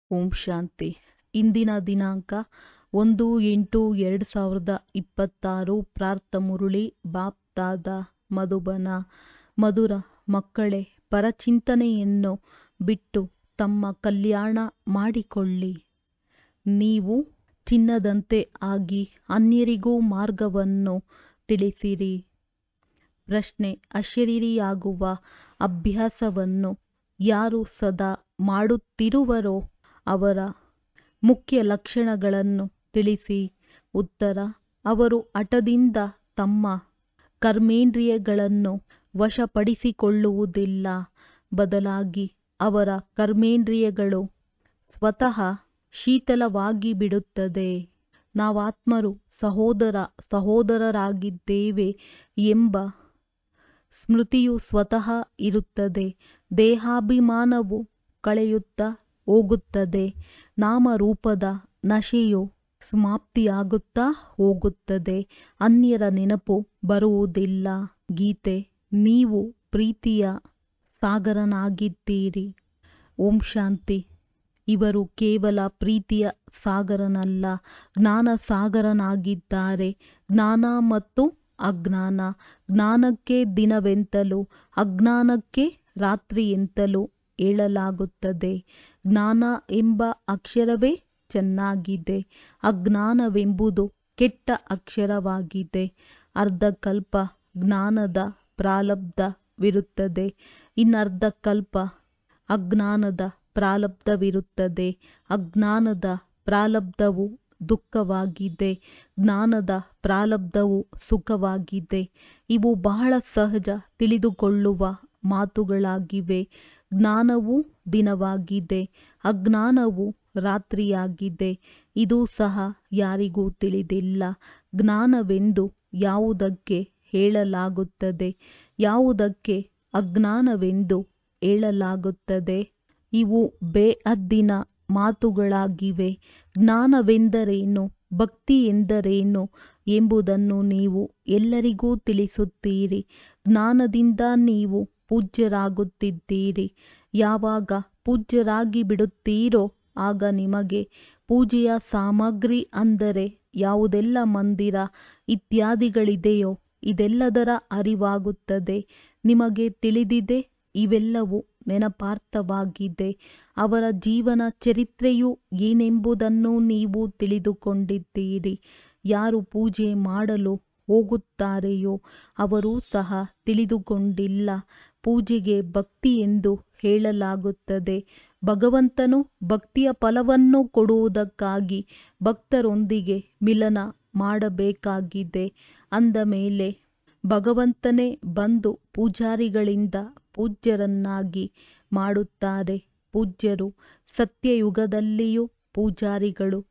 ಓಂ ಶಾಂತಿ ಇಂದಿನ ದಿನಾಂಕ ಒಂದು ಎಂಟು ಎರಡು ಸಾವಿರದ ಇಪ್ಪತ್ತಾರು ಪ್ರಾರ್ಥ ಮುರುಳಿ ಬಾಪ್ ದಾದ ಮಧುಬನ ಮಧುರ ಮಕ್ಕಳೇ ಪರಚಿಂತನೆಯನ್ನು ಬಿಟ್ಟು ತಮ್ಮ ಕಲ್ಯಾಣ ಮಾಡಿಕೊಳ್ಳಿ ನೀವು ಚಿನ್ನದಂತೆ ಆಗಿ ಅನ್ಯರಿಗೂ ಮಾರ್ಗವನ್ನು ತಿಳಿಸಿರಿ ಪ್ರಶ್ನೆ ಅಶರೀರಿಯಾಗುವ ಅಭ್ಯಾಸವನ್ನು ಯಾರು ಸದಾ ಮಾಡುತ್ತಿರುವರೋ ಅವರ ಮುಖ್ಯ ಲಕ್ಷಣಗಳನ್ನು ತಿಳಿಸಿ ಉತ್ತರ ಅವರು ಹಠದಿಂದ ತಮ್ಮ ಕರ್ಮೇಂದ್ರಿಯಗಳನ್ನು ವಶಪಡಿಸಿಕೊಳ್ಳುವುದಿಲ್ಲ ಬದಲಾಗಿ ಅವರ ಕರ್ಮೇಂದ್ರಿಯಗಳು ಸ್ವತಃ ಶೀತಲವಾಗಿ ಬಿಡುತ್ತದೆ ನಾವಾತ್ಮರು ಸಹೋದರ ಸಹೋದರರಾಗಿದ್ದೇವೆ ಎಂಬ ಸ್ಮೃತಿಯು ಸ್ವತಃ ಇರುತ್ತದೆ ದೇಹಾಭಿಮಾನವು ಕಳೆಯುತ್ತಾ ಹೋಗುತ್ತದೆ ನಾಮರೂಪದ ನಶೆಯು ಸಮಾಪ್ತಿಯಾಗುತ್ತಾ ಹೋಗುತ್ತದೆ ಅನ್ಯರ ನೆನಪು ಬರುವುದಿಲ್ಲ ಗೀತೆ ನೀವು ಪ್ರೀತಿಯ ಸಾಗರನಾಗಿದ್ದೀರಿ ಓಂ ಶಾಂತಿ ಇವರು ಕೇವಲ ಪ್ರೀತಿಯ ಸಾಗರನಲ್ಲ ಜ್ಞಾನ ಸಾಗರನಾಗಿದ್ದಾರೆ ಜ್ಞಾನ ಮತ್ತು ಅಜ್ಞಾನ ಜ್ಞಾನಕ್ಕೆ ದಿನವೆಂತಲೂ ಅಜ್ಞಾನಕ್ಕೆ ರಾತ್ರಿ ಎಂತಲೂ ಹೇಳಲಾಗುತ್ತದೆ ಜ್ಞಾನ ಎಂಬ ಅಕ್ಷರವೇ ಚೆನ್ನಾಗಿದೆ ಅಜ್ಞಾನವೆಂಬುದು ಕೆಟ್ಟ ಅಕ್ಷರವಾಗಿದೆ ಅರ್ಧಕಲ್ಪ ಜ್ಞಾನದ ಪ್ರಾರಬ್ಧವಿರುತ್ತದೆ ಇನ್ನರ್ಧಕಲ್ಪ ಅಜ್ಞಾನದ ಪ್ರಾರಬ್ಧವಿರುತ್ತದೆ ಅಜ್ಞಾನದ ಪ್ರಾರಬ್ಧವು ದುಃಖವಾಗಿದೆ ಜ್ಞಾನದ ಪ್ರಾರಬ್ಧವು ಸುಖವಾಗಿದೆ ಇವು ಬಹಳ ಸಹಜ ತಿಳಿದುಕೊಳ್ಳುವ ಮಾತುಗಳಾಗಿವೆ ಜ್ಞಾನವು ದಿನವಾಗಿದೆ ಅಜ್ಞಾನವು ರಾತ್ರಿಯಾಗಿದೆ ಇದು ಸಹ ಯಾರಿಗೂ ತಿಳಿದಿಲ್ಲ ಜ್ಞಾನವೆಂದು ಯಾವುದಕ್ಕೆ ಹೇಳಲಾಗುತ್ತದೆ ಯಾವುದಕ್ಕೆ ಅಜ್ಞಾನವೆಂದು ಹೇಳಲಾಗುತ್ತದೆ ಇವು ಬೇಹದ್ದಿನ ಮಾತುಗಳಾಗಿವೆ ಜ್ಞಾನವೆಂದರೇನು ಭಕ್ತಿ ಎಂದರೇನು ಎಂಬುದನ್ನು ನೀವು ಎಲ್ಲರಿಗೂ ತಿಳಿಸುತ್ತೀರಿ ಜ್ಞಾನದಿಂದ ನೀವು ಪೂಜ್ಯರಾಗುತ್ತಿದ್ದೀರಿ ಯಾವಾಗ ಪೂಜ್ಯರಾಗಿ ಬಿಡುತ್ತೀರೋ ಆಗ ನಿಮಗೆ ಪೂಜೆಯ ಸಾಮಗ್ರಿ ಅಂದರೆ ಯಾವುದೆಲ್ಲ ಮಂದಿರ ಇತ್ಯಾದಿಗಳಿದೆಯೋ ಇದೆಲ್ಲದರ ಅರಿವಾಗುತ್ತದೆ ನಿಮಗೆ ತಿಳಿದಿದೆ ಇವೆಲ್ಲವೂ ನೆನಪಾರ್ಥವಾಗಿದೆ ಅವರ ಜೀವನ ಚರಿತ್ರೆಯು ಏನೆಂಬುದನ್ನು ನೀವು ತಿಳಿದುಕೊಂಡಿದ್ದೀರಿ ಯಾರು ಪೂಜೆ ಮಾಡಲು ಹೋಗುತ್ತಾರೆಯೋ ಅವರೂ ಸಹ ತಿಳಿದುಕೊಂಡಿಲ್ಲ ಪೂಜೆಗೆ ಭಕ್ತಿ ಎಂದು ಹೇಳಲಾಗುತ್ತದೆ ಭಗವಂತನು ಭಕ್ತಿಯ ಫಲವನ್ನು ಕೊಡುವುದಕ್ಕಾಗಿ ಭಕ್ತರೊಂದಿಗೆ ಮಿಲನ ಮಾಡಬೇಕಾಗಿದೆ ಅಂದ ಮೇಲೆ ಭಗವಂತನೇ ಬಂದು ಪೂಜಾರಿಗಳಿಂದ ಪೂಜ್ಯರನ್ನಾಗಿ ಮಾಡುತ್ತಾರೆ ಪೂಜ್ಯರು ಸತ್ಯಯುಗದಲ್ಲಿಯೂ ಪೂಜಾರಿಗಳು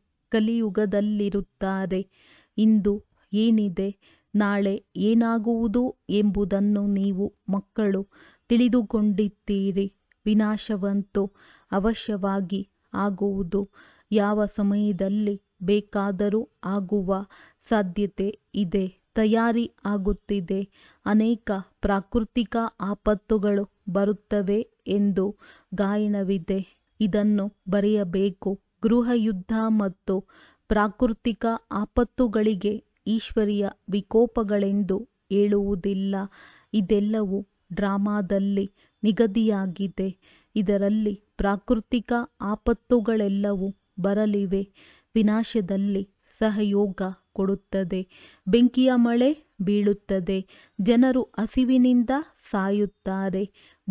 ಕಲಿಯುಗದಲ್ಲಿರುತ್ತಾರೆ ಇಂದು ಏನಿದೆ ನಾಳೆ ಏನಾಗುವುದು ಎಂಬುದನ್ನು ನೀವು ಮಕ್ಕಳು ತಿಳಿದುಕೊಂಡಿದ್ದೀರಿ ವಿನಾಶವಂತೂ ಅವಶ್ಯವಾಗಿ ಆಗುವುದು ಯಾವ ಸಮಯದಲ್ಲಿ ಬೇಕಾದರೂ ಆಗುವ ಸಾಧ್ಯತೆ ಇದೆ ತಯಾರಿ ಆಗುತ್ತಿದೆ ಅನೇಕ ಪ್ರಾಕೃತಿಕ ಆಪತ್ತುಗಳು ಬರುತ್ತವೆ ಎಂದು ಗಾಯನವಿದೆ ಇದನ್ನು ಬರೆಯಬೇಕು ಗೃಹ ಯುದ್ಧ ಮತ್ತು ಪ್ರಾಕೃತಿಕ ಆಪತ್ತುಗಳಿಗೆ ಈಶ್ವರಿಯ ವಿಕೋಪಗಳೆಂದು ಹೇಳುವುದಿಲ್ಲ ಇದೆಲ್ಲವೂ ಡ್ರಾಮಾದಲ್ಲಿ ನಿಗದಿಯಾಗಿದೆ ಇದರಲ್ಲಿ ಪ್ರಾಕೃತಿಕ ಆಪತ್ತುಗಳೆಲ್ಲವೂ ಬರಲಿವೆ ವಿನಾಶದಲ್ಲಿ ಸಹಯೋಗ ಕೊಡುತ್ತದೆ ಬೆಂಕಿಯ ಮಳೆ ಬೀಳುತ್ತದೆ ಜನರು ಹಸಿವಿನಿಂದ ಸಾಯುತ್ತಾರೆ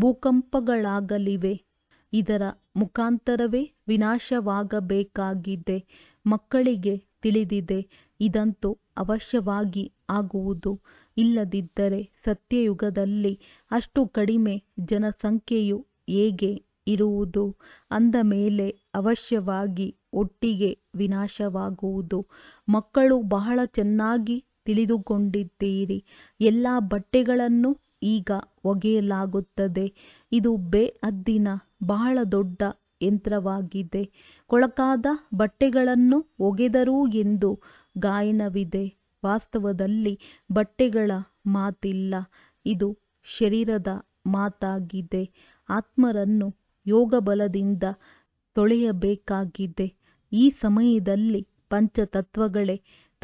ಭೂಕಂಪಗಳಾಗಲಿವೆ ಇದರ ಮುಖಾಂತರವೇ ವಿನಾಶವಾಗಬೇಕಾಗಿದೆ ಮಕ್ಕಳಿಗೆ ತಿಳಿದಿದೆ ಇದಂತೂ ಅವಶ್ಯವಾಗಿ ಆಗುವುದು ಇಲ್ಲದಿದ್ದರೆ ಸತ್ಯಯುಗದಲ್ಲಿ ಅಷ್ಟು ಕಡಿಮೆ ಜನಸಂಖ್ಯೆಯು ಹೇಗೆ ಇರುವುದು ಅಂದ ಮೇಲೆ ಅವಶ್ಯವಾಗಿ ಒಟ್ಟಿಗೆ ವಿನಾಶವಾಗುವುದು ಮಕ್ಕಳು ಬಹಳ ಚೆನ್ನಾಗಿ ತಿಳಿದುಕೊಂಡಿದ್ದೀರಿ ಎಲ್ಲ ಬಟ್ಟೆಗಳನ್ನು ಈಗ ಒಗೆಯಲಾಗುತ್ತದೆ ಇದು ಬೇಹದ್ದಿನ ಬಹಳ ದೊಡ್ಡ ಯಂತ್ರವಾಗಿದೆ ಕೊಳಕಾದ ಬಟ್ಟೆಗಳನ್ನು ಒಗೆದರು ಎಂದು ಗಾಯನವಿದೆ ವಾಸ್ತವದಲ್ಲಿ ಬಟ್ಟೆಗಳ ಮಾತಿಲ್ಲ ಇದು ಶರೀರದ ಮಾತಾಗಿದೆ ಆತ್ಮರನ್ನು ಯೋಗಬಲದಿಂದ ತೊಳೆಯಬೇಕಾಗಿದೆ ಈ ಸಮಯದಲ್ಲಿ ಪಂಚತತ್ವಗಳೇ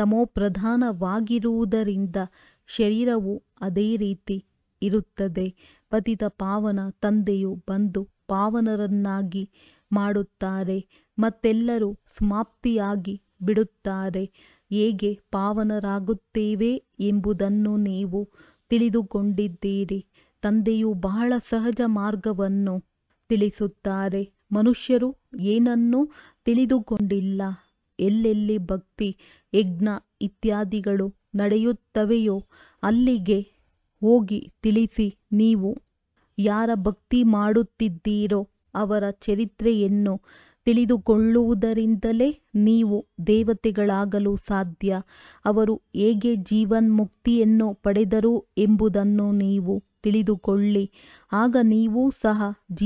ತಮೋಪ್ರಧಾನವಾಗಿರುವುದರಿಂದ ಶರೀರವು ಅದೇ ರೀತಿ ಇರುತ್ತದೆ ಪತಿತ ಪಾವನ ತಂದೆಯು ಬಂದು ಪಾವನರನ್ನಾಗಿ ಮಾಡುತ್ತಾರೆ ಮತ್ತೆಲ್ಲರೂ ಸಮಾಪ್ತಿಯಾಗಿ ಬಿಡುತ್ತಾರೆ ಹೇಗೆ ಪಾವನರಾಗುತ್ತೇವೆ ಎಂಬುದನ್ನು ನೀವು ತಿಳಿದುಕೊಂಡಿದ್ದೀರಿ ತಂದೆಯು ಬಹಳ ಸಹಜ ಮಾರ್ಗವನ್ನು ತಿಳಿಸುತ್ತಾರೆ ಮನುಷ್ಯರು ಏನನ್ನೂ ತಿಳಿದುಕೊಂಡಿಲ್ಲ ಎಲ್ಲೆಲ್ಲಿ ಭಕ್ತಿ ಯಜ್ಞ ಇತ್ಯಾದಿಗಳು ನಡೆಯುತ್ತವೆಯೋ ಅಲ್ಲಿಗೆ ಹೋಗಿ ತಿಳಿಸಿ ನೀವು ಯಾರ ಭಕ್ತಿ ಮಾಡುತ್ತಿದ್ದೀರೋ ಅವರ ಚರಿತ್ರೆಯನ್ನು ತಿಳಿದುಕೊಳ್ಳುವುದರಿಂದಲೇ ನೀವು ದೇವತೆಗಳಾಗಲು ಸಾಧ್ಯ ಅವರು ಹೇಗೆ ಜೀವನ್ಮುಕ್ತಿಯನ್ನು ಪಡೆದರು ಎಂಬುದನ್ನು ನೀವು ತಿಳಿದುಕೊಳ್ಳಿ ಆಗ ನೀವೂ ಸಹ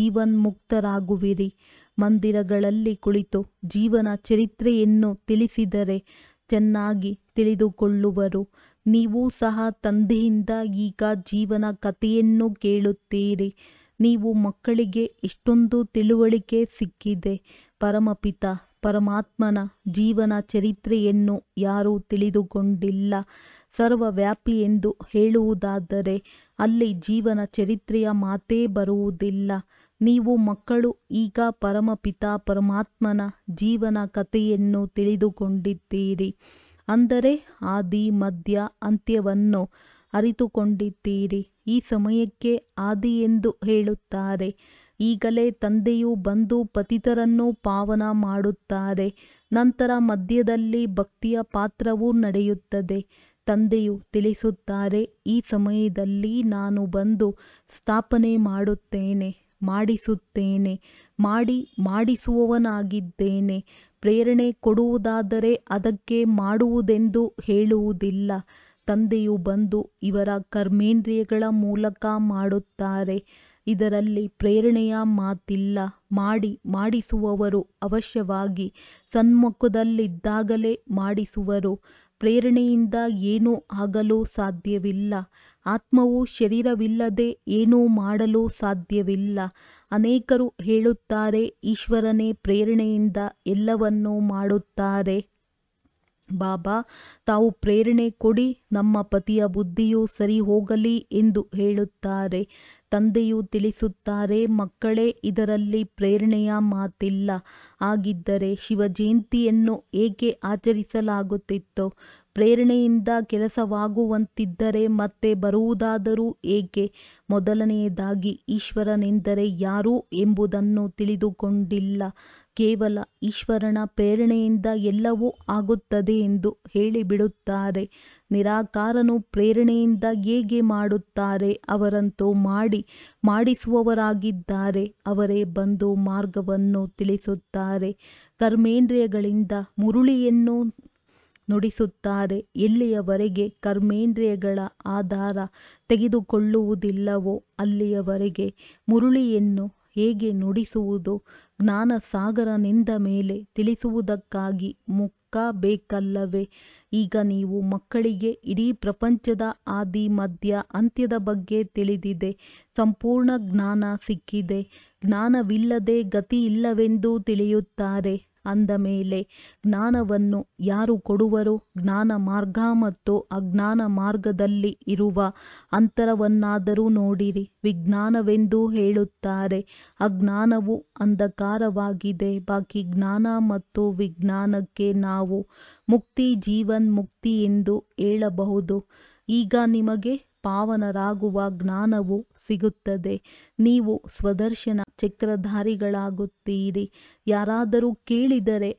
ಜೀವನ್ಮುಕ್ತರಾಗುವಿರಿ ಮಂದಿರಗಳಲ್ಲಿ ಕುಳಿತು ಜೀವನ ಚರಿತ್ರೆಯನ್ನು ತಿಳಿಸಿದರೆ ಚೆನ್ನಾಗಿ ತಿಳಿದುಕೊಳ್ಳುವರು ನೀವೂ ಸಹ ತಂದೆಯಿಂದ ಈಗ ಜೀವನ ಕಥೆಯನ್ನು ಕೇಳುತ್ತೀರಿ ನೀವು ಮಕ್ಕಳಿಗೆ ಇಷ್ಟೊಂದು ತಿಳುವಳಿಕೆ ಸಿಕ್ಕಿದೆ ಪರಮಪಿತ ಪರಮಾತ್ಮನ ಜೀವನ ಚರಿತ್ರೆಯನ್ನು ಯಾರೂ ತಿಳಿದುಕೊಂಡಿಲ್ಲ ಸರ್ವವ್ಯಾಪಿ ಎಂದು ಹೇಳುವುದಾದರೆ ಅಲ್ಲಿ ಜೀವನ ಚರಿತ್ರೆಯ ಮಾತೇ ಬರುವುದಿಲ್ಲ ನೀವು ಮಕ್ಕಳು ಈಗ ಪರಮಪಿತ ಪರಮಾತ್ಮನ ಜೀವನ ಕಥೆಯನ್ನು ತಿಳಿದುಕೊಂಡಿದ್ದೀರಿ ಅಂದರೆ ಆದಿ ಮಧ್ಯ ಅಂತ್ಯವನ್ನು ಅರಿತುಕೊಂಡಿದ್ದೀರಿ ಈ ಸಮಯಕ್ಕೆ ಆದಿ ಎಂದು ಹೇಳುತ್ತಾರೆ ಈಗಲೇ ತಂದೆಯು ಬಂದು ಪತಿತರನ್ನು ಪಾವನ ಮಾಡುತ್ತಾರೆ ನಂತರ ಮಧ್ಯದಲ್ಲಿ ಭಕ್ತಿಯ ಪಾತ್ರವೂ ನಡೆಯುತ್ತದೆ ತಂದೆಯು ತಿಳಿಸುತ್ತಾರೆ ಈ ಸಮಯದಲ್ಲಿ ನಾನು ಬಂದು ಸ್ಥಾಪನೆ ಮಾಡುತ್ತೇನೆ ಮಾಡಿಸುತ್ತೇನೆ ಮಾಡಿ ಮಾಡಿಸುವವನಾಗಿದ್ದೇನೆ ಪ್ರೇರಣೆ ಕೊಡುವುದಾದರೆ ಅದಕ್ಕೆ ಮಾಡುವುದೆಂದು ಹೇಳುವುದಿಲ್ಲ ತಂದೆಯು ಬಂದು ಇವರ ಕರ್ಮೇಂದ್ರಿಯಗಳ ಮೂಲಕ ಮಾಡುತ್ತಾರೆ ಇದರಲ್ಲಿ ಪ್ರೇರಣೆಯ ಮಾತಿಲ್ಲ ಮಾಡಿ ಮಾಡಿಸುವವರು ಅವಶ್ಯವಾಗಿ ಸನ್ಮುಖದಲ್ಲಿದ್ದಾಗಲೇ ಮಾಡಿಸುವರು ಪ್ರೇರಣೆಯಿಂದ ಏನೂ ಆಗಲು ಸಾಧ್ಯವಿಲ್ಲ ಆತ್ಮವು ಶರೀರವಿಲ್ಲದೆ ಏನೂ ಮಾಡಲು ಸಾಧ್ಯವಿಲ್ಲ ಅನೇಕರು ಹೇಳುತ್ತಾರೆ ಈಶ್ವರನೇ ಪ್ರೇರಣೆಯಿಂದ ಎಲ್ಲವನ್ನೂ ಮಾಡುತ್ತಾರೆ ಬಾಬಾ ತಾವು ಪ್ರೇರಣೆ ಕೊಡಿ ನಮ್ಮ ಪತಿಯ ಬುದ್ಧಿಯು ಸರಿ ಹೋಗಲಿ ಎಂದು ಹೇಳುತ್ತಾರೆ ತಂದೆಯು ತಿಳಿಸುತ್ತಾರೆ ಮಕ್ಕಳೇ ಇದರಲ್ಲಿ ಪ್ರೇರಣೆಯ ಮಾತಿಲ್ಲ ಹಾಗಿದ್ದರೆ ಶಿವಜಯಂತಿಯನ್ನು ಏಕೆ ಆಚರಿಸಲಾಗುತ್ತಿತ್ತು ಪ್ರೇರಣೆಯಿಂದ ಕೆಲಸವಾಗುವಂತಿದ್ದರೆ ಮತ್ತೆ ಬರುವುದಾದರೂ ಏಕೆ ಮೊದಲನೆಯದಾಗಿ ಈಶ್ವರನೆಂದರೆ ಯಾರು ಎಂಬುದನ್ನು ತಿಳಿದುಕೊಂಡಿಲ್ಲ ಕೇವಲ ಈಶ್ವರನ ಪ್ರೇರಣೆಯಿಂದ ಎಲ್ಲವೂ ಆಗುತ್ತದೆ ಎಂದು ಹೇಳಿಬಿಡುತ್ತಾರೆ ನಿರಾಕಾರನು ಪ್ರೇರಣೆಯಿಂದ ಹೇಗೆ ಮಾಡುತ್ತಾರೆ ಅವರಂತೂ ಮಾಡಿ ಮಾಡಿಸುವವರಾಗಿದ್ದಾರೆ ಅವರೇ ಬಂದು ಮಾರ್ಗವನ್ನು ತಿಳಿಸುತ್ತಾರೆ ಕರ್ಮೇಂದ್ರಿಯಗಳಿಂದ ಮುರುಳಿಯನ್ನು ನುಡಿಸುತ್ತಾರೆ ಎಲ್ಲಿಯವರೆಗೆ ಕರ್ಮೇಂದ್ರಿಯಗಳ ಆಧಾರ ತೆಗೆದುಕೊಳ್ಳುವುದಿಲ್ಲವೋ ಅಲ್ಲಿಯವರೆಗೆ ಮುರುಳಿಯನ್ನು ಹೇಗೆ ನುಡಿಸುವುದು ಜ್ಞಾನ ಸಾಗರನಿಂದ ಮೇಲೆ ತಿಳಿಸುವುದಕ್ಕಾಗಿ ಮುಖ ಬೇಕಲ್ಲವೇ ಈಗ ನೀವು ಮಕ್ಕಳಿಗೆ ಇಡೀ ಪ್ರಪಂಚದ ಆದಿ ಮಧ್ಯ ಅಂತ್ಯದ ಬಗ್ಗೆ ತಿಳಿದಿದೆ ಸಂಪೂರ್ಣ ಜ್ಞಾನ ಸಿಕ್ಕಿದೆ ಜ್ಞಾನವಿಲ್ಲದೆ ಗತಿಯಿಲ್ಲವೆಂದು ತಿಳಿಯುತ್ತಾರೆ ಅಂದ ಮೇಲೆ ಜ್ಞಾನವನ್ನು ಯಾರು ಕೊಡುವರು ಜ್ಞಾನ ಮಾರ್ಗ ಮತ್ತು ಅಜ್ಞಾನ ಮಾರ್ಗದಲ್ಲಿ ಇರುವ ಅಂತರವನ್ನಾದರೂ ನೋಡಿರಿ ವಿಜ್ಞಾನವೆಂದು ಹೇಳುತ್ತಾರೆ ಅಜ್ಞಾನವು ಅಂಧಕಾರವಾಗಿದೆ ಬಾಕಿ ಜ್ಞಾನ ಮತ್ತು ವಿಜ್ಞಾನಕ್ಕೆ ನಾವು ಮುಕ್ತಿ ಜೀವನ್ ಮುಕ್ತಿ ಎಂದು ಹೇಳಬಹುದು ಈಗ ನಿಮಗೆ ಪಾವನರಾಗುವ ಜ್ಞಾನವು ಸಿಗುತ್ತದೆ ನೀವು ಸ್ವದರ್ಶನ ಚಕ್ರಧಾರಿಗಳಾಗುತ್ತೀರಿ ಯಾರಾದರೂ ಕೇಳಿದರೆ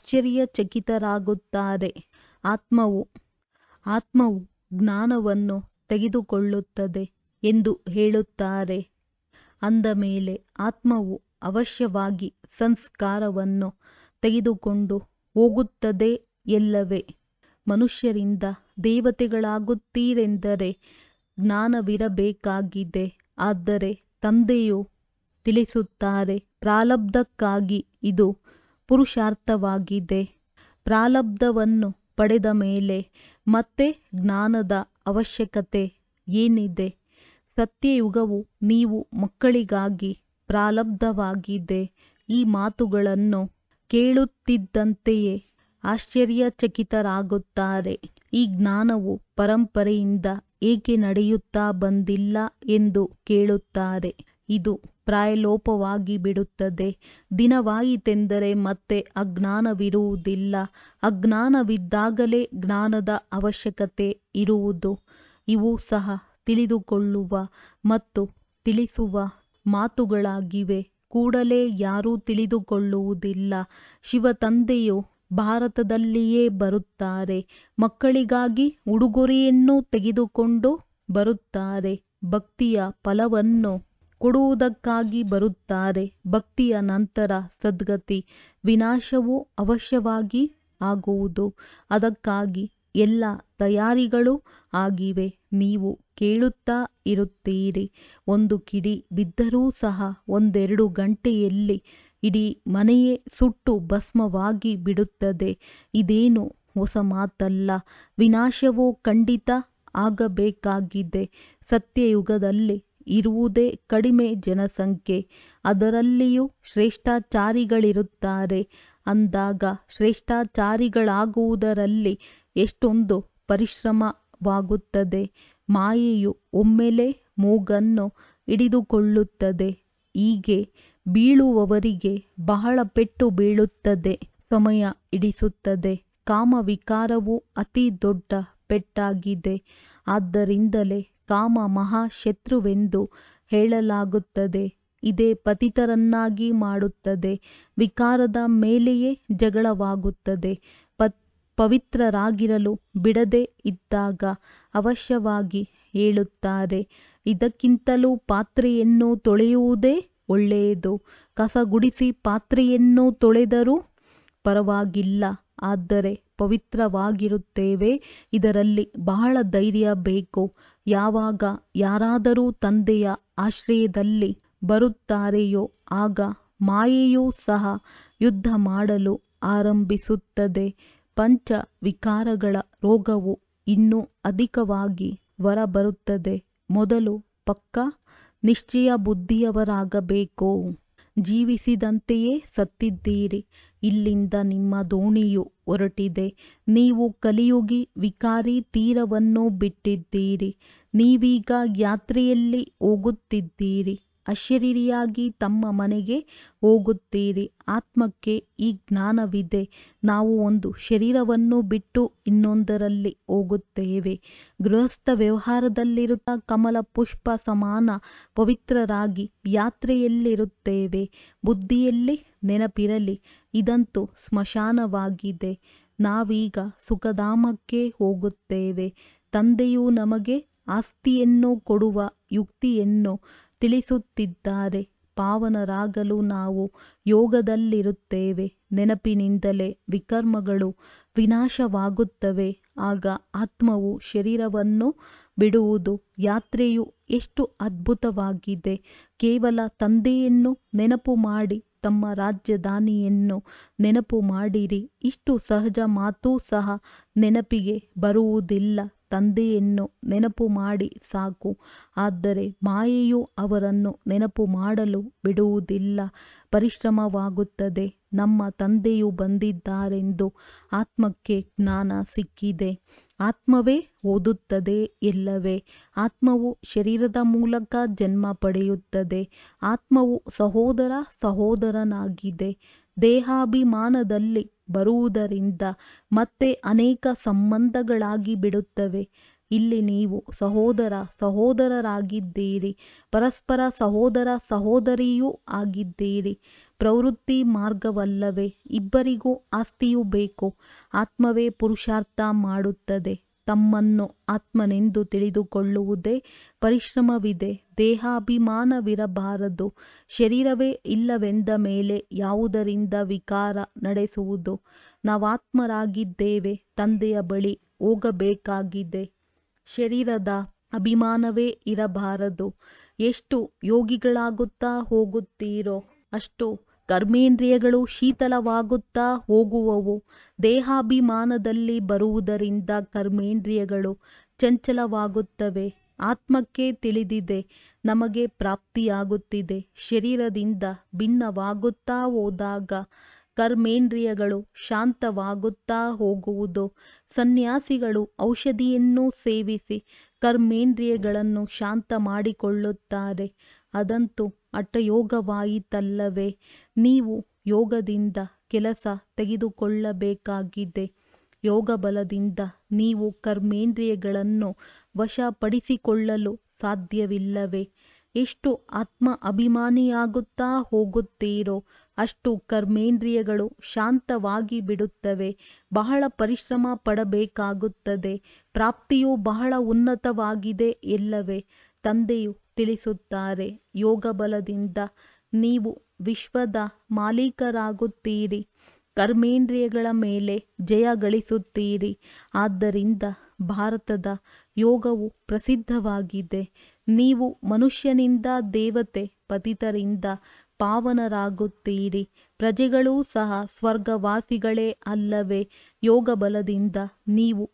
ಆಶ್ಚರ್ಯಚಕಿತರಾಗುತ್ತಾರೆ ಆತ್ಮವು ಆತ್ಮವು ಜ್ಞಾನವನ್ನು ತೆಗೆದುಕೊಳ್ಳುತ್ತದೆ ಎಂದು ಹೇಳುತ್ತಾರೆ ಅಂದ ಮೇಲೆ ಆತ್ಮವು ಅವಶ್ಯವಾಗಿ ಸಂಸ್ಕಾರವನ್ನು ತೆಗೆದುಕೊಂಡು ಹೋಗುತ್ತದೆ ಎಲ್ಲವೇ ಮನುಷ್ಯರಿಂದ ದೇವತೆಗಳಾಗುತ್ತೀರೆಂದರೆ ಜ್ಞಾನವಿರಬೇಕಾಗಿದೆ ಆದರೆ ತಂದೆಯು ತಿಳಿಸುತ್ತಾರೆ ಪ್ರಾರಬ್ಧಕ್ಕಾಗಿ ಇದು ಪುರುಷಾರ್ಥವಾಗಿದೆ ಪ್ರಾರಬ್ಧವನ್ನು ಪಡೆದ ಮೇಲೆ ಮತ್ತೆ ಜ್ಞಾನದ ಅವಶ್ಯಕತೆ ಏನಿದೆ ಸತ್ಯಯುಗವು ನೀವು ಮಕ್ಕಳಿಗಾಗಿ ಪ್ರಾರಬ್ಧವಾಗಿದೆ ಈ ಮಾತುಗಳನ್ನು ಕೇಳುತ್ತಿದ್ದಂತೆಯೇ ಆಶ್ಚರ್ಯಚಕಿತರಾಗುತ್ತಾರೆ ಈ ಜ್ಞಾನವು ಪರಂಪರೆಯಿಂದ ಏಕೆ ನಡೆಯುತ್ತಾ ಬಂದಿಲ್ಲ ಎಂದು ಕೇಳುತ್ತಾರೆ ಇದು ಪ್ರಾಯಲೋಪವಾಗಿ ಬಿಡುತ್ತದೆ ದಿನವಾಯಿತೆಂದರೆ ಮತ್ತೆ ಅಜ್ಞಾನವಿರುವುದಿಲ್ಲ ಅಜ್ಞಾನವಿದ್ದಾಗಲೇ ಜ್ಞಾನದ ಅವಶ್ಯಕತೆ ಇರುವುದು ಇವು ಸಹ ತಿಳಿದುಕೊಳ್ಳುವ ಮತ್ತು ತಿಳಿಸುವ ಮಾತುಗಳಾಗಿವೆ ಕೂಡಲೇ ಯಾರೂ ತಿಳಿದುಕೊಳ್ಳುವುದಿಲ್ಲ ಶಿವತಂದೆಯು ಭಾರತದಲ್ಲಿಯೇ ಬರುತ್ತಾರೆ ಮಕ್ಕಳಿಗಾಗಿ ಉಡುಗೊರೆಯನ್ನು ತೆಗೆದುಕೊಂಡು ಬರುತ್ತಾರೆ ಭಕ್ತಿಯ ಫಲವನ್ನು ಕೊಡುವುದಕ್ಕಾಗಿ ಬರುತ್ತಾರೆ ಭಕ್ತಿಯ ನಂತರ ಸದ್ಗತಿ ವಿನಾಶವು ಅವಶ್ಯವಾಗಿ ಆಗುವುದು ಅದಕ್ಕಾಗಿ ಎಲ್ಲ ತಯಾರಿಗಳು ಆಗಿವೆ ನೀವು ಕೇಳುತ್ತಾ ಇರುತ್ತೀರಿ ಒಂದು ಕಿಡಿ ಬಿದ್ದರೂ ಸಹ ಒಂದೆರಡು ಗಂಟೆಯಲ್ಲಿ ಇಡೀ ಮನೆಯೇ ಸುಟ್ಟು ಭಸ್ಮವಾಗಿ ಬಿಡುತ್ತದೆ ಇದೇನು ಹೊಸ ಮಾತಲ್ಲ ವಿನಾಶವು ಖಂಡಿತ ಆಗಬೇಕಾಗಿದೆ ಸತ್ಯಯುಗದಲ್ಲಿ ಇರುವುದೇ ಕಡಿಮೆ ಜನಸಂಖ್ಯೆ ಅದರಲ್ಲಿಯೂ ಶ್ರೇಷ್ಠಾಚಾರಿಗಳಿರುತ್ತಾರೆ ಅಂದಾಗ ಶ್ರೇಷ್ಠಾಚಾರಿಗಳಾಗುವುದರಲ್ಲಿ ಎಷ್ಟೊಂದು ಪರಿಶ್ರಮವಾಗುತ್ತದೆ ಮಾಯೆಯು ಒಮ್ಮೆಲೇ ಮೂಗನ್ನು ಹಿಡಿದುಕೊಳ್ಳುತ್ತದೆ ಹೀಗೆ ಬೀಳುವವರಿಗೆ ಬಹಳ ಪೆಟ್ಟು ಬೀಳುತ್ತದೆ ಸಮಯ ಹಿಡಿಸುತ್ತದೆ ಕಾಮ ವಿಕಾರವು ಅತಿ ದೊಡ್ಡ ಪೆಟ್ಟಾಗಿದೆ ಆದ್ದರಿಂದಲೇ ಕಾಮ ಮಹಾಶತ್ರುವೆಂದು ಹೇಳಲಾಗುತ್ತದೆ ಇದೇ ಪತಿತರನ್ನಾಗಿ ಮಾಡುತ್ತದೆ ವಿಕಾರದ ಮೇಲೆಯೇ ಜಗಳವಾಗುತ್ತದೆ ಪವಿತ್ರರಾಗಿರಲು ಬಿಡದೆ ಇದ್ದಾಗ ಅವಶ್ಯವಾಗಿ ಹೇಳುತ್ತಾರೆ ಇದಕ್ಕಿಂತಲೂ ಪಾತ್ರೆಯನ್ನು ತೊಳೆಯುವುದೇ ಒಳ್ಳೆಯದು ಕಸ ಗುಡಿಸಿ ಪಾತ್ರೆಯನ್ನು ತೊಳೆದರೂ ಪರವಾಗಿಲ್ಲ ಆದರೆ ಪವಿತ್ರವಾಗಿರುತ್ತೇವೆ ಇದರಲ್ಲಿ ಬಹಳ ಧೈರ್ಯ ಬೇಕು ಯಾವಾಗ ಯಾರಾದರೂ ತಂದೆಯ ಆಶ್ರಯದಲ್ಲಿ ಬರುತ್ತಾರೆಯೋ ಆಗ ಮಾಯೆಯೂ ಸಹ ಯುದ್ಧ ಮಾಡಲು ಆರಂಭಿಸುತ್ತದೆ ಪಂಚ ವಿಕಾರಗಳ ರೋಗವು ಇನ್ನೂ ಅಧಿಕವಾಗಿ ಹೊರಬರುತ್ತದೆ ಮೊದಲು ಪಕ್ಕಾ ನಿಶ್ಚಯ ಬುದ್ಧಿಯವರಾಗಬೇಕು ಜೀವಿಸಿದಂತೆಯೇ ಸತ್ತಿದ್ದೀರಿ ಇಲ್ಲಿಂದ ನಿಮ್ಮ ದೋಣಿಯು ಹೊರಟಿದೆ ನೀವು ಕಲಿಯುಗಿ ವಿಕಾರಿ ತೀರವನ್ನು ಬಿಟ್ಟಿದ್ದೀರಿ ನೀವೀಗ ಯಾತ್ರೆಯಲ್ಲಿ ಹೋಗುತ್ತಿದ್ದೀರಿ ಅಶರೀರಿಯಾಗಿ ತಮ್ಮ ಮನೆಗೆ ಹೋಗುತ್ತೀರಿ ಆತ್ಮಕ್ಕೆ ಈ ಜ್ಞಾನವಿದೆ ನಾವು ಒಂದು ಶರೀರವನ್ನು ಬಿಟ್ಟು ಇನ್ನೊಂದರಲ್ಲಿ ಹೋಗುತ್ತೇವೆ ಗೃಹಸ್ಥ ವ್ಯವಹಾರದಲ್ಲಿರುತ್ತಾ ಕಮಲ ಪುಷ್ಪ ಸಮಾನ ಪವಿತ್ರರಾಗಿ ಯಾತ್ರೆಯಲ್ಲಿರುತ್ತೇವೆ ಬುದ್ಧಿಯಲ್ಲಿ ನೆನಪಿರಲಿ ಇದಂತೂ ಸ್ಮಶಾನವಾಗಿದೆ ನಾವೀಗ ಸುಖಧಾಮಕ್ಕೆ ಹೋಗುತ್ತೇವೆ ತಂದೆಯು ನಮಗೆ ಆಸ್ತಿಯನ್ನು ಕೊಡುವ ಯುಕ್ತಿಯನ್ನು ತಿಳಿಸುತ್ತಿದ್ದಾರೆ ಪಾವನರಾಗಲು ನಾವು ಯೋಗದಲ್ಲಿರುತ್ತೇವೆ ನೆನಪಿನಿಂದಲೇ ವಿಕರ್ಮಗಳು ವಿನಾಶವಾಗುತ್ತವೆ ಆಗ ಆತ್ಮವು ಶರೀರವನ್ನು ಬಿಡುವುದು ಯಾತ್ರೆಯು ಎಷ್ಟು ಅದ್ಭುತವಾಗಿದೆ ಕೇವಲ ತಂದೆಯನ್ನು ನೆನಪು ಮಾಡಿ ತಮ್ಮ ರಾಜಧಾನಿಯನ್ನು ನೆನಪು ಮಾಡಿರಿ ಇಷ್ಟು ಸಹಜ ಮಾತು ಸಹ ನೆನಪಿಗೆ ಬರುವುದಿಲ್ಲ ತಂದೆಯನ್ನು ನೆನಪು ಮಾಡಿ ಸಾಕು ಆದರೆ ಮಾಯೆಯು ಅವರನ್ನು ನೆನಪು ಮಾಡಲು ಬಿಡುವುದಿಲ್ಲ ಪರಿಶ್ರಮವಾಗುತ್ತದೆ ನಮ್ಮ ತಂದೆಯು ಬಂದಿದ್ದಾರೆಂದು ಆತ್ಮಕ್ಕೆ ಜ್ಞಾನ ಸಿಕ್ಕಿದೆ ಆತ್ಮವೇ ಓದುತ್ತದೆ ಎಲ್ಲವೇ ಆತ್ಮವು ಶರೀರದ ಮೂಲಕ ಜನ್ಮ ಪಡೆಯುತ್ತದೆ ಆತ್ಮವು ಸಹೋದರ ಸಹೋದರನಾಗಿದೆ ದೇಹಾಭಿಮಾನದಲ್ಲಿ ಬರುವುದರಿಂದ ಮತ್ತೆ ಅನೇಕ ಸಂಬಂಧಗಳಾಗಿ ಬಿಡುತ್ತವೆ ಇಲ್ಲಿ ನೀವು ಸಹೋದರ ಸಹೋದರರಾಗಿದ್ದೀರಿ ಪರಸ್ಪರ ಸಹೋದರ ಸಹೋದರಿಯೂ ಆಗಿದ್ದೀರಿ ಪ್ರವೃತ್ತಿ ಮಾರ್ಗವಲ್ಲವೇ ಇಬ್ಬರಿಗೂ ಆಸ್ತಿಯು ಬೇಕು ಆತ್ಮವೇ ಪುರುಷಾರ್ಥ ಮಾಡುತ್ತದೆ ತಮ್ಮನ್ನು ಆತ್ಮನೆಂದು ತಿಳಿದುಕೊಳ್ಳುವುದೇ ಪರಿಶ್ರಮವಿದೆ ದೇಹಾಭಿಮಾನವಿರಬಾರದು ಶರೀರವೇ ಇಲ್ಲವೆಂದ ಮೇಲೆ ಯಾವುದರಿಂದ ವಿಕಾರ ನಡೆಸುವುದು ನಾವಾತ್ಮರಾಗಿದ್ದೇವೆ ತಂದೆಯ ಬಳಿ ಹೋಗಬೇಕಾಗಿದೆ ಶರೀರದ ಅಭಿಮಾನವೇ ಇರಬಾರದು ಎಷ್ಟು ಯೋಗಿಗಳಾಗುತ್ತಾ ಹೋಗುತ್ತೀರೋ ಅಷ್ಟು ಕರ್ಮೇಂದ್ರಿಯಗಳು ಶೀತಲವಾಗುತ್ತಾ ಹೋಗುವವು ದೇಹಾಭಿಮಾನದಲ್ಲಿ ಬರುವುದರಿಂದ ಕರ್ಮೇಂದ್ರಿಯಗಳು ಚಂಚಲವಾಗುತ್ತವೆ ಆತ್ಮಕ್ಕೆ ತಿಳಿದಿದೆ ನಮಗೆ ಪ್ರಾಪ್ತಿಯಾಗುತ್ತಿದೆ ಶರೀರದಿಂದ ಭಿನ್ನವಾಗುತ್ತಾ ಹೋದಾಗ ಕರ್ಮೇಂದ್ರಿಯಗಳು ಶಾಂತವಾಗುತ್ತಾ ಹೋಗುವುದು ಸನ್ಯಾಸಿಗಳು ಔಷಧಿಯನ್ನು ಸೇವಿಸಿ ಕರ್ಮೇಂದ್ರಿಯಗಳನ್ನು ಶಾಂತ ಮಾಡಿಕೊಳ್ಳುತ್ತಾರೆ ಅದಂತೂ ಹಠಯೋಗವಾಯಿತಲ್ಲವೇ ನೀವು ಯೋಗದಿಂದ ಕೆಲಸ ತೆಗೆದುಕೊಳ್ಳಬೇಕಾಗಿದೆ ಯೋಗ ಬಲದಿಂದ ನೀವು ಕರ್ಮೇಂದ್ರಿಯಗಳನ್ನು ವಶಪಡಿಸಿಕೊಳ್ಳಲು ಸಾಧ್ಯವಿಲ್ಲವೇ ಎಷ್ಟು ಆತ್ಮ ಅಭಿಮಾನಿಯಾಗುತ್ತಾ ಹೋಗುತ್ತೀರೋ ಅಷ್ಟು ಕರ್ಮೇಂದ್ರಿಯಗಳು ಶಾಂತವಾಗಿ ಬಿಡುತ್ತವೆ ಬಹಳ ಪರಿಶ್ರಮ ಪಡಬೇಕಾಗುತ್ತದೆ ಪ್ರಾಪ್ತಿಯು ಬಹಳ ಉನ್ನತವಾಗಿದೆ ಎಲ್ಲವೇ ತಂದೆಯು ತಿಳಿಸುತ್ತಾರೆ ಯೋಗ ಬಲದಿಂದ ನೀವು ವಿಶ್ವದ ಮಾಲೀಕರಾಗುತ್ತೀರಿ ಕರ್ಮೇಂದ್ರಿಯಗಳ ಮೇಲೆ ಜಯ ಗಳಿಸುತ್ತೀರಿ ಆದ್ದರಿಂದ ಭಾರತದ ಯೋಗವು ಪ್ರಸಿದ್ಧವಾಗಿದೆ ನೀವು ಮನುಷ್ಯನಿಂದ ದೇವತೆ ಪತಿತರಿಂದ ಪಾವನರಾಗುತ್ತೀರಿ ಪ್ರಜೆಗಳೂ ಸಹ ಸ್ವರ್ಗವಾಸಿಗಳೇ ಅಲ್ಲವೇ ಯೋಗ ಬಲದಿಂದ ನೀವು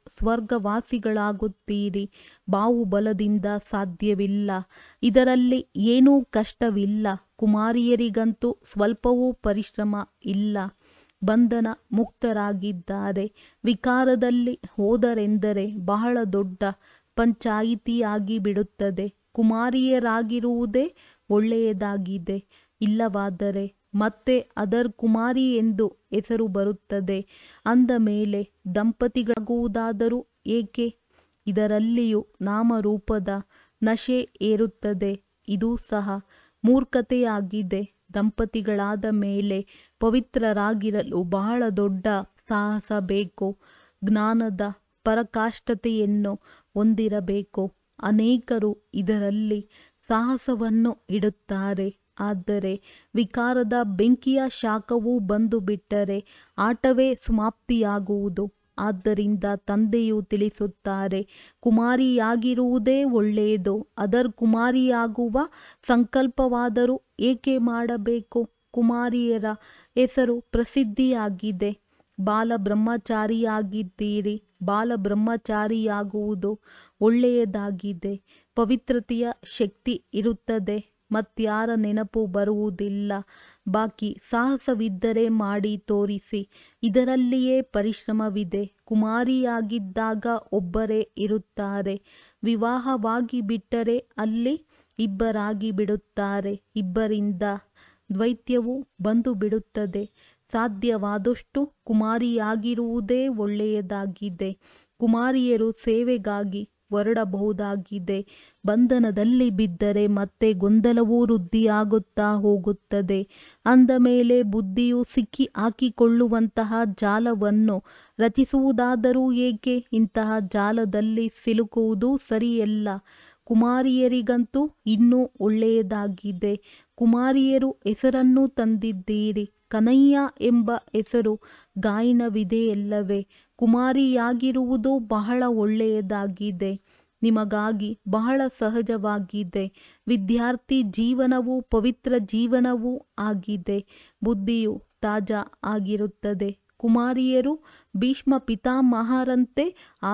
ಸ್ವರ್ಗವಾಸಿಗಳಾಗುತ್ತೀರಿ ಬಾಹುಬಲದಿಂದ ಸಾಧ್ಯವಿಲ್ಲ ಇದರಲ್ಲಿ ಏನೂ ಕಷ್ಟವಿಲ್ಲ ಕುಮಾರಿಯರಿಗಂತೂ ಸ್ವಲ್ಪವೂ ಪರಿಶ್ರಮ ಇಲ್ಲ ಬಂಧನ ಮುಕ್ತರಾಗಿದ್ದಾರೆ ವಿಕಾರದಲ್ಲಿ ಹೋದರೆಂದರೆ ಬಹಳ ದೊಡ್ಡ ಪಂಚಾಯಿತಿಯಾಗಿ ಬಿಡುತ್ತದೆ ಕುಮಾರಿಯರಾಗಿರುವುದೇ ಒಳ್ಳೆಯದಾಗಿದೆ ಇಲ್ಲವಾದರೆ ಮತ್ತೆ ಅದರ್ ಕುಮಾರಿ ಎಂದು ಹೆಸರು ಬರುತ್ತದೆ ಅಂದ ಮೇಲೆ ದಂಪತಿಗಳಾಗುವುದಾದರೂ ಏಕೆ ಇದರಲ್ಲಿಯೂ ನಾಮರೂಪದ ನಶೆ ಏರುತ್ತದೆ ಇದೂ ಸಹ ಮೂರ್ಖತೆಯಾಗಿದೆ ದಂಪತಿಗಳಾದ ಮೇಲೆ ಪವಿತ್ರರಾಗಿರಲು ಬಹಳ ದೊಡ್ಡ ಸಾಹಸ ಬೇಕು ಜ್ಞಾನದ ಪರಾಕಾಷ್ಠತೆಯನ್ನು ಹೊಂದಿರಬೇಕು ಅನೇಕರು ಇದರಲ್ಲಿ ಸಾಹಸವನ್ನು ಇಡುತ್ತಾರೆ ಆದರೆ ವಿಕಾರದ ಬೆಂಕಿಯ ಶಾಖವು ಬಂದು ಬಿಟ್ಟರೆ ಆಟವೇ ಸಮಾಪ್ತಿಯಾಗುವುದು ಆದ್ದರಿಂದ ತಂದೆಯು ತಿಳಿಸುತ್ತಾರೆ ಕುಮಾರಿಯಾಗಿರುವುದೇ ಒಳ್ಳೆಯದು ಅದರ್ ಕುಮಾರಿಯಾಗುವ ಸಂಕಲ್ಪವಾದರೂ ಏಕೆ ಮಾಡಬೇಕು ಕುಮಾರಿಯರ ಹೆಸರು ಪ್ರಸಿದ್ಧಿಯಾಗಿದೆ ಬಾಲಬ್ರಹ್ಮಚಾರಿಯಾಗಿದ್ದೀರಿ ಬಾಲಬ್ರಹ್ಮಚಾರಿಯಾಗುವುದು ಒಳ್ಳೆಯದಾಗಿದೆ ಪವಿತ್ರತೆಯ ಶಕ್ತಿ ಇರುತ್ತದೆ ಮತ್ಯಾರ ನೆನಪು ಬರುವುದಿಲ್ಲ ಬಾಕಿ ಸಾಹಸವಿದ್ದರೆ ಮಾಡಿ ತೋರಿಸಿ ಇದರಲ್ಲಿಯೇ ಪರಿಶ್ರಮವಿದೆ ಕುಮಾರಿಯಾಗಿದ್ದಾಗ ಒಬ್ಬರೇ ಇರುತ್ತಾರೆ ವಿವಾಹವಾಗಿ ಬಿಟ್ಟರೆ ಅಲ್ಲಿ ಇಬ್ಬರಾಗಿ ಬಿಡುತ್ತಾರೆ ಇಬ್ಬರಿಂದ ದ್ವೈತ್ಯವು ಬಂದು ಬಿಡುತ್ತದೆ ಸಾಧ್ಯವಾದಷ್ಟು ಕುಮಾರಿಯಾಗಿರುವುದೇ ಒಳ್ಳೆಯದಾಗಿದೆ ಕುಮಾರಿಯರು ಸೇವೆಗಾಗಿ ಹೊರಡಬಹುದಾಗಿದೆ ಬಂಧನದಲ್ಲಿ ಬಿದ್ದರೆ ಮತ್ತೆ ಗೊಂದಲವೂ ವೃದ್ಧಿಯಾಗುತ್ತಾ ಹೋಗುತ್ತದೆ ಅಂದ ಮೇಲೆ ಬುದ್ಧಿಯು ಸಿಕ್ಕಿ ಹಾಕಿಕೊಳ್ಳುವಂತಹ ಜಾಲವನ್ನು ರಚಿಸುವುದಾದರೂ ಏಕೆ ಇಂತಹ ಜಾಲದಲ್ಲಿ ಸಿಲುಕುವುದು ಸರಿಯಲ್ಲ ಕುಮಾರಿಯರಿಗಂತೂ ಇನ್ನೂ ಒಳ್ಳೆಯದಾಗಿದೆ ಕುಮಾರಿಯರು ಹೆಸರನ್ನು ತಂದಿದ್ದೀರಿ ಕನಯ್ಯ ಎಂಬ ಹೆಸರು ಗಾಯನವಿದೆಯಲ್ಲವೇ ಕುಮಾರಿಯಾಗಿರುವುದು ಬಹಳ ಒಳ್ಳೆಯದಾಗಿದೆ ನಿಮಗಾಗಿ ಬಹಳ ಸಹಜವಾಗಿದೆ ವಿದ್ಯಾರ್ಥಿ ಜೀವನವು ಪವಿತ್ರ ಜೀವನವೂ ಆಗಿದೆ ಬುದ್ಧಿಯು ತಾಜಾ ಆಗಿರುತ್ತದೆ ಕುಮಾರಿಯರು ಭೀಷ್ಮ ಪಿತಾಮಹರಂತೆ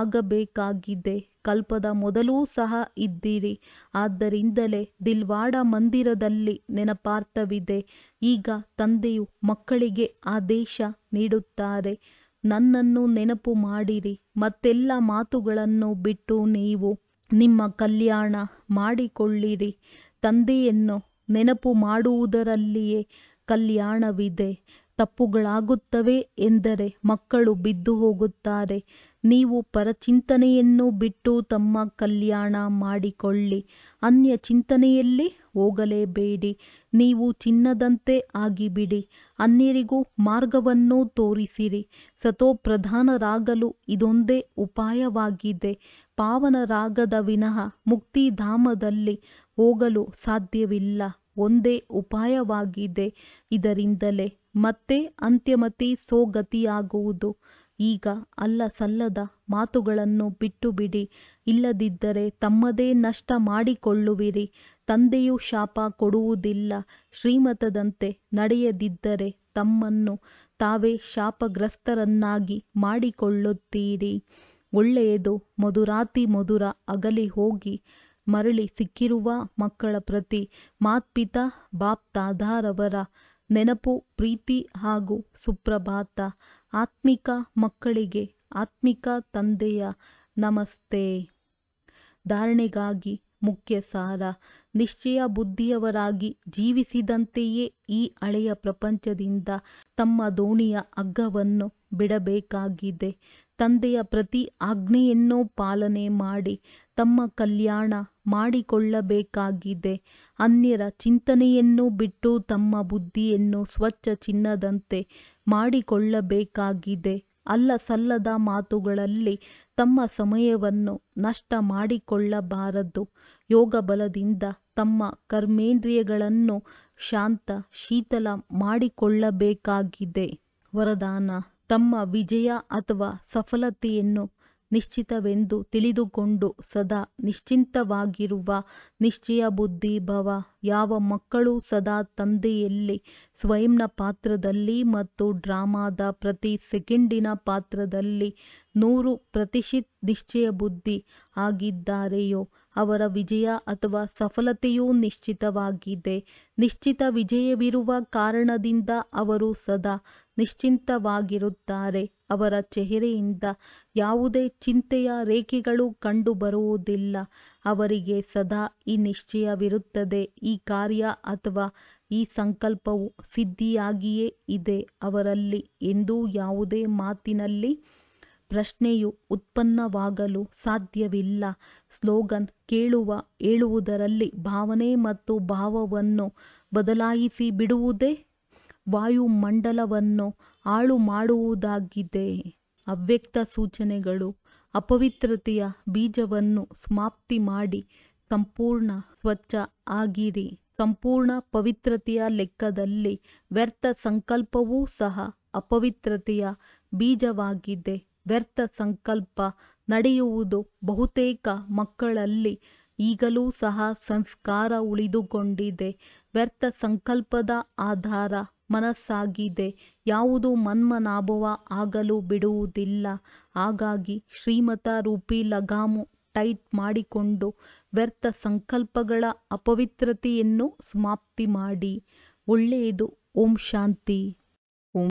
ಆಗಬೇಕಾಗಿದೆ ಕಲ್ಪದ ಮೊದಲೂ ಸಹ ಇದ್ದಿರಿ ಆದ್ದರಿಂದಲೇ ದಿಲ್ವಾಡ ಮಂದಿರದಲ್ಲಿ ನೆನಪಾರ್ಥವಿದೆ ಈಗ ತಂದೆಯು ಮಕ್ಕಳಿಗೆ ಆದೇಶ ನೀಡುತ್ತಾರೆ ನನ್ನನ್ನು ನೆನಪು ಮಾಡಿರಿ ಮತ್ತೆಲ್ಲ ಮಾತುಗಳನ್ನು ಬಿಟ್ಟು ನೀವು ನಿಮ್ಮ ಕಲ್ಯಾಣ ಮಾಡಿಕೊಳ್ಳಿರಿ ತಂದೆಯನ್ನು ನೆನಪು ಮಾಡುವುದರಲ್ಲಿಯೇ ಕಲ್ಯಾಣವಿದೆ ತಪ್ಪುಗಳಾಗುತ್ತವೆ ಎಂದರೆ ಮಕ್ಕಳು ಬಿದ್ದು ಹೋಗುತ್ತಾರೆ ನೀವು ಪರಚಿಂತನೆಯನ್ನು ಬಿಟ್ಟು ತಮ್ಮ ಕಲ್ಯಾಣ ಮಾಡಿಕೊಳ್ಳಿ ಅನ್ಯ ಚಿಂತನೆಯಲ್ಲಿ ಹೋಗಲೇಬೇಡಿ ನೀವು ಚಿನ್ನದಂತೆ ಆಗಿಬಿಡಿ ಅನ್ಯರಿಗೂ ಮಾರ್ಗವನ್ನು ತೋರಿಸಿರಿ ಸತೋಪ್ರಧಾನರಾಗಲು ಇದೊಂದೇ ಉಪಾಯವಾಗಿದೆ ಪಾವನರಾಗದ ವಿನಃ ಮುಕ್ತಿಧಾಮದಲ್ಲಿ ಹೋಗಲು ಸಾಧ್ಯವಿಲ್ಲ ಒಂದೇ ಉಪಾಯವಾಗಿದೆ ಇದರಿಂದಲೇ ಮತ್ತೆ ಅಂತ್ಯಮತಿ ಸೋಗತಿಯಾಗುವುದು ಈಗ ಅಲ್ಲಸಲ್ಲದ ಮಾತುಗಳನ್ನು ಬಿಟ್ಟುಬಿಡಿ ಇಲ್ಲದಿದ್ದರೆ ತಮ್ಮದೇ ನಷ್ಟ ಮಾಡಿಕೊಳ್ಳುವಿರಿ ತಂದೆಯು ಶಾಪ ಕೊಡುವುದಿಲ್ಲ ಶ್ರೀಮತದಂತೆ ನಡೆಯದಿದ್ದರೆ ತಮ್ಮನ್ನು ತಾವೇ ಶಾಪಗ್ರಸ್ತರನ್ನಾಗಿ ಮಾಡಿಕೊಳ್ಳುತ್ತೀರಿ ಒಳ್ಳೆಯದು ಮಧುರಾತಿ ಮಧುರ ಅಗಲಿ ಹೋಗಿ ಮರಳಿ ಸಿಕ್ಕಿರುವ ಮಕ್ಕಳ ಪ್ರತಿ ಮಾತ್ಪಿತಾ ಬಾಪ್ ತಾದಾರವರ ನೆನಪು ಪ್ರೀತಿ ಹಾಗೂ ಸುಪ್ರಭಾತ ಆತ್ಮಿಕ ಮಕ್ಕಳಿಗೆ ಆತ್ಮಿಕ ತಂದೆಯ ನಮಸ್ತೆ ಧಾರಣೆಗಾಗಿ ಮುಖ್ಯ ಸಾರ ನಿಶ್ಚಯ ಬುದ್ಧಿಯವರಾಗಿ ಜೀವಿಸಿದಂತೆಯೇ ಈ ಹಳೆಯ ಪ್ರಪಂಚದಿಂದ ತಮ್ಮ ದೋಣಿಯ ಹಗ್ಗವನ್ನು ಬಿಡಬೇಕಾಗಿದೆ ತಂದೆಯ ಪ್ರತಿ ಆಜ್ಞೆಯನ್ನು ಪಾಲನೆ ಮಾಡಿ ತಮ್ಮ ಕಲ್ಯಾಣ ಮಾಡಿಕೊಳ್ಳಬೇಕಾಗಿದೆ ಅನ್ಯರ ಚಿಂತನೆಯನ್ನು ಬಿಟ್ಟು ತಮ್ಮ ಬುದ್ಧಿಯನ್ನು ಸ್ವಚ್ಛ ಚಿನ್ನದಂತೆ ಮಾಡಿಕೊಳ್ಳಬೇಕಾಗಿದೆ ಅಲ್ಲ ಸಲ್ಲದ ಮಾತುಗಳಲ್ಲಿ ತಮ್ಮ ಸಮಯವನ್ನು ನಷ್ಟ ಮಾಡಿಕೊಳ್ಳಬಾರದು ಯೋಗ ಬಲದಿಂದ ತಮ್ಮ ಕರ್ಮೇಂದ್ರಿಯಗಳನ್ನು ಶಾಂತ ಶೀತಲ ಮಾಡಿಕೊಳ್ಳಬೇಕಾಗಿದೆ ವರದಾನ ತಮ್ಮ ವಿಜಯ ಅಥವಾ ಸಫಲತೆಯನ್ನು ನಿಶ್ಚಿತವೆಂದು ತಿಳಿದುಕೊಂಡು ಸದಾ ನಿಶ್ಚಿಂತವಾಗಿರುವ ನಿಶ್ಚಯ ಬುದ್ಧಿ ಭವ ಯಾವ ಮಕ್ಕಳು ಸದಾ ತಂದೆಯಲ್ಲಿ ಸ್ವಯಂನ ಪಾತ್ರದಲ್ಲಿ ಮತ್ತು ಡ್ರಾಮಾದ ಪ್ರತಿ ಸೆಕೆಂಡಿನ ಪಾತ್ರದಲ್ಲಿ ನೂರು ಪ್ರತಿಶತ ನಿಶ್ಚಯ ಬುದ್ಧಿ ಆಗಿದ್ದಾರೆಯೋ ಅವರ ವಿಜಯ ಅಥವಾ ಸಫಲತೆಯು ನಿಶ್ಚಿತವಾಗಿದೆ ನಿಶ್ಚಿತ ವಿಜಯವಿರುವ ಕಾರಣದಿಂದ ಅವರು ಸದಾ ನಿಶ್ಚಿಂತವಾಗಿರುತ್ತಾರೆ ಅವರ ಚೆಹರೆಯಿಂದ ಯಾವುದೇ ಚಿಂತೆಯ ರೇಖೆಗಳು ಕಂಡುಬರುವುದಿಲ್ಲ ಅವರಿಗೆ ಸದಾ ಈ ನಿಶ್ಚಯವಿರುತ್ತದೆ ಈ ಕಾರ್ಯ ಅಥವಾ ಈ ಸಂಕಲ್ಪವು ಸಿದ್ಧಿಯಾಗಿಯೇ ಇದೆ ಅವರಲ್ಲಿ ಎಂದೂ ಯಾವುದೇ ಮಾತಿನಲ್ಲಿ ಪ್ರಶ್ನೆಯು ಉತ್ಪನ್ನವಾಗಲು ಸಾಧ್ಯವಿಲ್ಲ ಸ್ಲೋಗನ್ ಕೇಳುವ ಹೇಳುವುದರಲ್ಲಿ ಭಾವನೆ ಮತ್ತು ಭಾವವನ್ನು ಬದಲಾಯಿಸಿ ಬಿಡುವುದೇ ವಾಯುಮಂಡಲವನ್ನು ಹಾಳು ಮಾಡುವುದಾಗಿದೆ ಅವ್ಯಕ್ತ ಸೂಚನೆಗಳು ಅಪವಿತ್ರತೆಯ ಬೀಜವನ್ನು ಸಮಾಪ್ತಿ ಮಾಡಿ ಸಂಪೂರ್ಣ ಸ್ವಚ್ಛ ಆಗಿರಿ ಸಂಪೂರ್ಣ ಪವಿತ್ರತೆಯ ಲೆಕ್ಕದಲ್ಲಿ ವ್ಯರ್ಥ ಸಂಕಲ್ಪವೂ ಸಹ ಅಪವಿತ್ರತೆಯ ಬೀಜವಾಗಿದೆ ವ್ಯರ್ಥ ಸಂಕಲ್ಪ ನಡೆಯುವುದು ಬಹುತೇಕ ಮಕ್ಕಳಲ್ಲಿ ಈಗಲೂ ಸಹ ಸಂಸ್ಕಾರ ಉಳಿದುಕೊಂಡಿದೆ ವ್ಯರ್ಥ ಸಂಕಲ್ಪದ ಆಧಾರ ಮನಸ್ಸಾಗಿದೆ ಯಾವುದು ಮನ್ಮನಾಭವ ಆಗಲು ಬಿಡುವುದಿಲ್ಲ ಹಾಗಾಗಿ ಶ್ರೀಮತ ರೂಪಿ ಲಗಾಮು ಟೈಟ್ ಮಾಡಿಕೊಂಡು ವ್ಯರ್ಥ ಸಂಕಲ್ಪಗಳ ಅಪವಿತ್ರತೆಯನ್ನು ಸಮಾಪ್ತಿ ಮಾಡಿ ಒಳ್ಳೆಯದು ಓಂ ಶಾಂತಿ